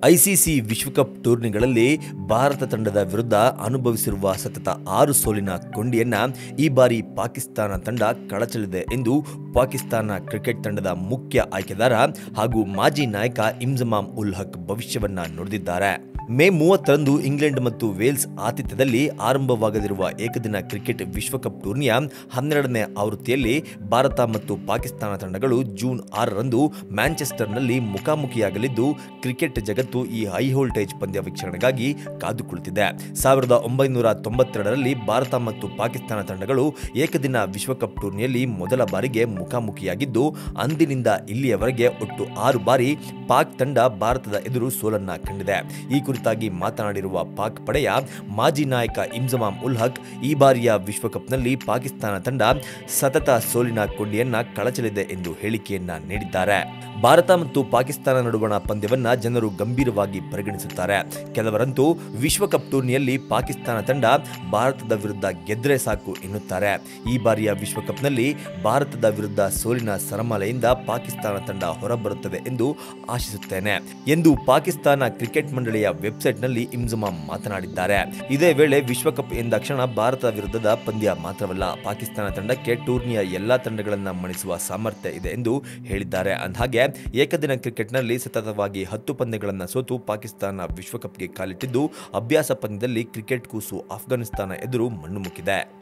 ICC ವಿಶ್ವಕಪ್ ಟೂರ್ನಿಗಳಲ್ಲಿ ಭಾರತ ತಂಡದ ವಿರುದ್ಧ ಅನುಭವಿಸಿರುವ ಸತತ ಆರು ಸೋಲಿನ ಕೊಂಡಿಯನ್ನ ಈ ಬಾರಿ ಪಾಕಿಸ್ತಾನ ತಂಡ ಕಳಚಲಿದೆ ಎಂದು ಪಾಕಿಸ್ತಾನ ಕ್ರಿಕೆಟ್ ತಂಡದ ಮುಖ್ಯ ಆಯ್ಕೆದಾರ ಹಾಗೂ ಮಾಜಿ ನಾಯಕ ಇಮ್ಜಮಾಮ್ ಉಲ್ ಹಕ್ ಭವಿಷ್ಯವನ್ನ ನುಡಿದಿದ್ದಾರೆ ಮೇ ಮೂವತ್ತರಂದು ಇಂಗ್ಲೆಂಡ್ ಮತ್ತು ವೇಲ್ಸ್ ಆತಿಥ್ಯದಲ್ಲಿ ಆರಂಭವಾಗಲಿರುವ ಏಕದಿನ ಕ್ರಿಕೆಟ್ ವಿಶ್ವಕಪ್ ಟೂರ್ನಿಯ ಹನ್ನೆರಡನೇ ಆವೃತ್ತಿಯಲ್ಲಿ ಭಾರತ ಮತ್ತು ಪಾಕಿಸ್ತಾನ ತಂಡಗಳು ಜೂನ್ ಆರರಂದು ಮ್ಯಾಂಚೆಸ್ಟರ್ನಲ್ಲಿ ಮುಖಾಮುಖಿಯಾಗಲಿದ್ದು ಕ್ರಿಕೆಟ್ ಜಗತ್ತು ಈ ಹೈ ವೋಲ್ಟೇಜ್ ಪಂದ್ಯ ವೀಕ್ಷಣೆಗಾಗಿ ಕಾದು ಕುಳಿತಿದೆ ಸಾವಿರದ ಒಂಬೈನೂರ ತೊಂಬತ್ತೆರಡರಲ್ಲಿ ಭಾರತ ಮತ್ತು ಪಾಕಿಸ್ತಾನ ತಂಡಗಳು ಏಕದಿನ ವಿಶ್ವಕಪ್ ಟೂರ್ನಿಯಲ್ಲಿ ಮೊದಲ ಬಾರಿಗೆ ಮುಖಾಮುಖಿಯಾಗಿದ್ದು ಅಂದಿನಿಂದ ಇಲ್ಲಿಯವರೆಗೆ ಒಟ್ಟು ಆರು ಬಾರಿ ಪಾಕ್ ತಂಡ ಭಾರತದ ಎದುರು ಸೋಲನ್ನ ಕಂಡಿದೆ ಈ ಕುರಿತಾಗಿ ಮಾತನಾಡಿರುವ ಪಾಕ್ ಪಡೆಯ ಮಾಜಿ ನಾಯಕ ಇಮ್ಜಮಾಮ್ ಉಲ್ ಹಕ್ ಈ ಬಾರಿಯ ವಿಶ್ವಕಪ್ನಲ್ಲಿ ಪಾಕಿಸ್ತಾನ ತಂಡ ಸತತ ಸೋಲಿನ ಕೊಂಡಿಯನ್ನ ಕಳಚಲಿದೆ ಎಂದು ಹೇಳಿಕೆಯನ್ನ ನೀಡಿದ್ದಾರೆ ಭಾರತ ಮತ್ತು ಪಾಕಿಸ್ತಾನ ನಡುವಣ ಪಂದ್ಯವನ್ನ ಜನರು ಗಂಭೀರವಾಗಿ ಪರಿಗಣಿಸುತ್ತಾರೆ ಕೆಲವರಂತೂ ವಿಶ್ವಕಪ್ ಟೂರ್ನಿಯಲ್ಲಿ ಪಾಕಿಸ್ತಾನ ತಂಡ ಭಾರತದ ವಿರುದ್ಧ ಗೆದ್ರೆ ಸಾಕು ಎನ್ನುತ್ತಾರೆ ಈ ಬಾರಿಯ ವಿಶ್ವಕಪ್ನಲ್ಲಿ ಭಾರತದ ವಿರುದ್ಧ ಸೋಲಿನ ಸರಮಾಲೆಯಿಂದ ಪಾಕಿಸ್ತಾನ ತಂಡ ಹೊರಬರುತ್ತದೆ ಎಂದು ಆಶಿಸುತ್ತೇನೆ ಎಂದು ಪಾಕಿಸ್ತಾನ ಕ್ರಿಕೆಟ್ ಮಂಡಳಿಯ ವೆಬ್ಸೈಟ್ನಲ್ಲಿ ಇಮ್ಜಮಾಮ್ ಮಾತನಾಡಿದ್ದಾರೆ ಇದೇ ವೇಳೆ ವಿಶ್ವಕಪ್ ಎಂದಾಕ್ಷಣ ಭಾರತ ವಿರುದ್ಧದ ಪಂದ್ಯ ಮಾತ್ರವಲ್ಲ ಪಾಕಿಸ್ತಾನ ತಂಡಕ್ಕೆ ಟೂರ್ನಿಯ ಎಲ್ಲಾ ತಂಡಗಳನ್ನ ಮಣಿಸುವ ಸಾಮರ್ಥ್ಯ ಇದೆ ಎಂದು ಹೇಳಿದ್ದಾರೆ ಅಂದಹಾಗೆ ಏಕದಿನ ಕ್ರಿಕೆಟ್ನಲ್ಲಿ ಸತತವಾಗಿ ಹತ್ತು ಪಂದ್ಯಗಳನ್ನು ಸೋತು ಪಾಕಿಸ್ತಾನ ವಿಶ್ವಕಪ್ಗೆ ಕಾಲಿಟ್ಟಿದ್ದು ಅಭ್ಯಾಸ ಪಂದ್ಯದಲ್ಲಿ ಕ್ರಿಕೆಟ್ ಕೂಸು ಆಫ್ಘಾನಿಸ್ತಾನ ಎದುರು ಮಣ್ಣು ಮುಕ್ಕಿದೆ